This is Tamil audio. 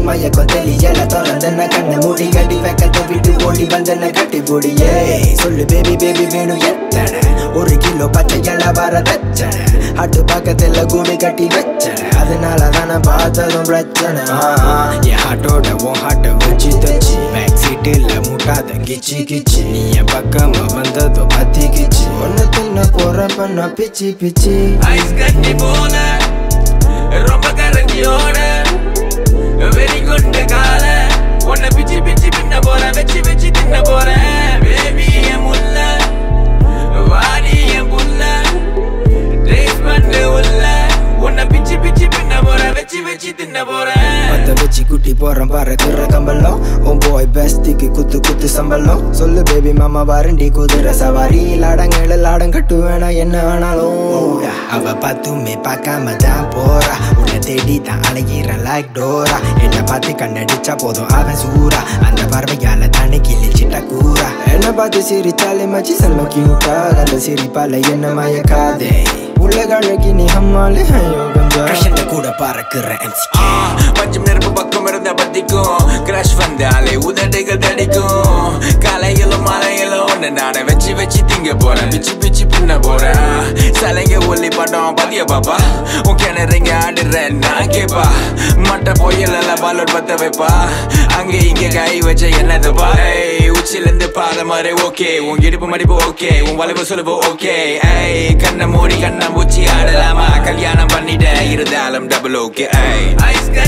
மயக்கம் தெரியல திறந்தன கண்ணை மூடி கட்டி வெக்கத்தை விட்டு ஓடி வந்தன கட்டி போடியே சொல்லு பேபி பேபி வேணும் எத்தனை ஒரு கிலோ பச்சை இலை வர தச்சனை அட்டு பக்கத்துல கூடு கட்டி வச்சன அதனால தானே பார்த்ததும் பிரச்சனை ஆ, ஆ, என் ஹாட்டோட உன் ஹாட்டை வச்சு தச்சு பேக் சீட்டில் முட்டாத கிச்சி கிச்சி நீ என் பக்கமா வந்ததோ பத்தி கிச்சி ஒன்னு தின்ன போறப்ப நான் பிச்சி பிச்சி ஐஸ் கட்டி போல ரொம்ப கரைஞ்சியோட வெறிகொண்ட கால உன்னை பிச்சு பிச்சு பின்ன போறேன் வச்சு வச்சு தின்ன போறேன் பேபி என் முல்ல வாடி என் புல்ல டேஸ்ட் பண்ணு உள்ள உன்னை பிச்சு பிச்சு பின்ன போறேன் வச்சு வச்சு தின்ன போறேன் பத்த வச்சு குட்டி போறேன் பறக்குற கம்பளம் உன் போய் பெஸ்டிக்கு குத்து குத்து சம்பளம் சொல்லு பேபி மாமா வாரண்டி குதிரை சவாரி லாடங்கள லாடம் கட்டு வேணா என்ன ஆனாலும் அவ பார்த்துமே பார்க்காம தான் போறா உன்னை தேடி தான் அழகிற லைக் டோரா என்ன பார்த்து கண்ணடிச்சா போதும் அவன் சூரா அந்த பார்வையால தானே கிழிச்சிட்ட கூறா என்ன பார்த்து சிரிச்சாலே மச்சி செம்ம கியூட்டா அந்த சிரிப்பால என்ன மயக்காதே உள்ள கழகி நீ அம்மாலே ஐயோ கொஞ்சம் கூட பறக்குற எம்சி ஆ, பச்சை நெருப்பு பக்கம் இருந்த பத்திக்கும் கிரஷ் வந்தாலே உதடுகள் தடிக்கும் காலையிலும் மாலையிலும் ஒன்று நானே வச்சு வச்சு திங்க போறேன் பிச்சு பிச்சு பின்ன போறேன் சலைங்க ஒல்லி படம் பதிய பாப்பா உன் கிணறுங்க ஆடுறேன் நான் கேப்பா மட்ட பொய்யல பாலோட் பத்த வைப்பா அங்க இங்க கை வச்ச என்னதுப்பா ஏய், உச்சிலிருந்து பாத மாதிரி ஓகே உன் இடுப்பு மடிப்பு ஓகே உன் வளைவு சொல்லுவு ஓகே ஏய் கண்ணை மூடி கண்ணை மூச்சி ஆடலாமா கல்யாணம் பண்ணிட்டேன் இருந்தாலும் டபுள் ஓகே ஐஸ்